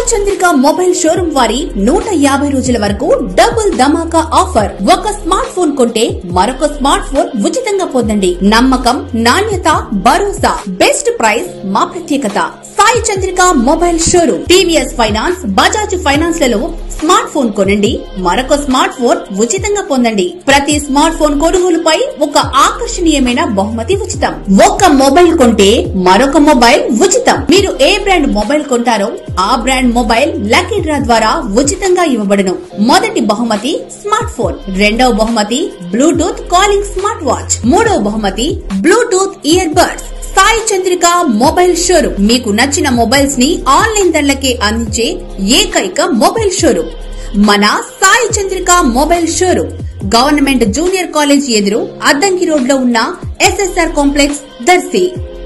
Chandrika mobile showroom వారి నూట యాభై రోజుల వరకు డబుల్ ధమాకా ఆఫర్ ఒక స్మార్ట్ ఫోన్ కొంటే మరొక స్మార్ట్ ఫోన్ ఉచితంగా పొందండి నమ్మకం నాణ్యత భరోసా బెస్ట్ ప్రైస్ మా ప్రత్యేకత Sai Chandrika mobile showroom TVS finance Bajaj finance లలో స్మార్ట్ ఫోన్ కొనండి మరొక స్మార్ట్ ఫోన్ ఉచితంగా పొందండి ప్రతి స్మార్ట్ ఫోన్ కొనుగోలుపై ఒక ఆకర్షణీయమైన బహుమతి ఉచితం ఒక్క మొబైల్ కొంటే మరొక మొబైల్ ఉచితం మీరు ఏ బ్రాండ్ మొబైల్ కొంటారో ఆ బ్రాండ్ మొబైల్ లక్కీ డ్రా ద్వారా ఉచితంగా ఇవ్వబడును మొదటి బహుమతి స్మార్ట్ ఫోన్ రెండవ బహుమతి బ్లూటూత్ కాలింగ్ స్మార్ట్ వాచ్ మూడవ బహుమతి Bluetooth ear buds Sai Chandrika mobile showroom మీకు నచ్చిన మొబైల్స్ ని ఆన్లైన్ ధరలకే అందించే ఏకైక మొబైల్ షోరూమ్ మన Sai Chandrika mobile showroom government junior college ఎదురు అద్దంకి రోడ్ లో ఉన్న ఎస్ఎస్ఆర్ కాంప్లెక్స్ దర్శి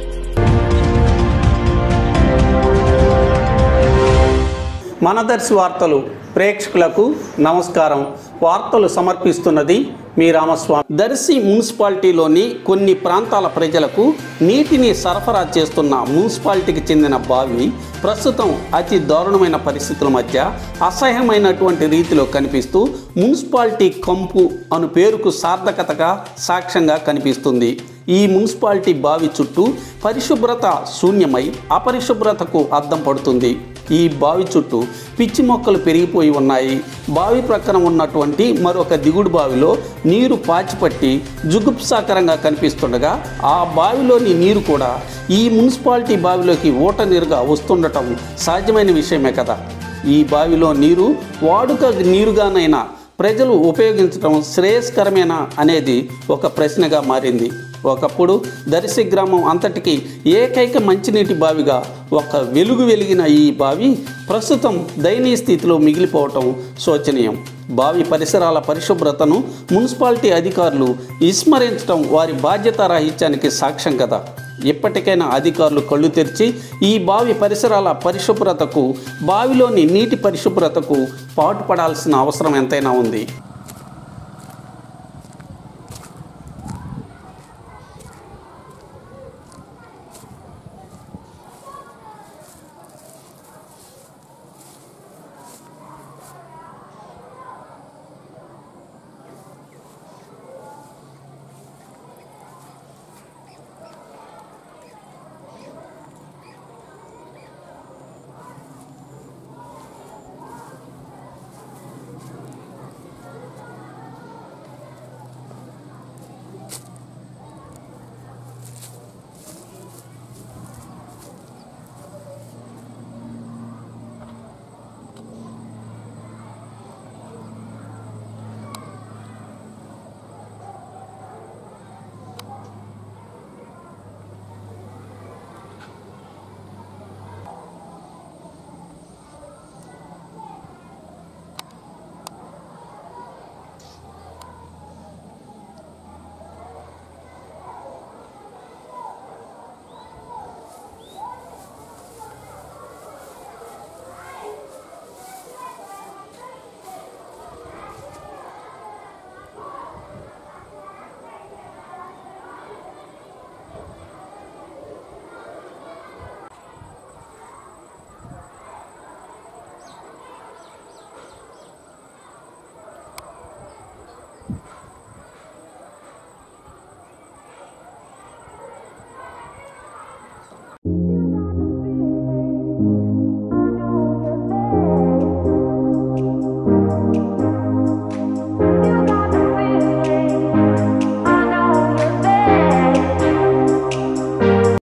మనదర్శి వార్తలు ప్రేక్షకులకు నమస్కారం వార్తలు సమర్పిస్తున్నది మీ రామస్వామి దర్శి మున్సిపాలిటీలోని కొన్ని ప్రాంతాల ప్రజలకు నీటిని సరఫరా చేస్తున్న మున్సిపాలిటీకి చెందిన బావి ప్రస్తుతం అతి దారుణమైన పరిస్థితుల మధ్య అసహ్యమైనటువంటి రీతిలో కనిపిస్తూ మున్సిపాలిటీ కంపు అను పేరుకు సార్థకతగా సాక్ష్యంగా కనిపిస్తుంది ఈ మున్సిపాలిటీ బావి చుట్టూ పరిశుభ్రత శూన్యమై అపరిశుభ్రతకు అద్దం పడుతుంది ఈ బావి చుట్టూ పిచ్చి మొక్కలు పెరిగిపోయి ఉన్నాయి బావి ప్రక్కన ఉన్నటువంటి మరొక దిగుడు బావిలో నీరు పాచిపట్టి జుగుప్సాకరంగా కనిపిస్తుండగా ఆ బావిలోని నీరు కూడా ఈ మున్సిపాలిటీ బావిలోకి ఊట నీరుగా వస్తుండటం సాధ్యమైన విషయమే కదా ఈ బావిలో నీరు వాడుక నీరుగానైనా ప్రజలు ఉపయోగించడం శ్రేయస్కరమేనా అనేది ఒక ప్రశ్నగా మారింది ఒకప్పుడు దర్శి గ్రామం అంతటికి ఏకైక మంచినీటి బావిగా ఒక వెలుగు వెలిగిన ఈ బావి ప్రస్తుతం దయనీయ స్థితిలో మిగిలిపోవటం శోచనీయం బావి పరిసరాల పరిశుభ్రతను మున్సిపాలిటీ అధికారులు విస్మరించడం వారి బాధ్యతారాహిత్యానికి సాక్ష్యం కదా ఇప్పటికైనా అధికారులు కళ్ళు తెరిచి ఈ బావి పరిసరాల పరిశుభ్రతకు బావిలోని నీటి పరిశుభ్రతకు పాటుపడాల్సిన అవసరం ఎంతైనా ఉంది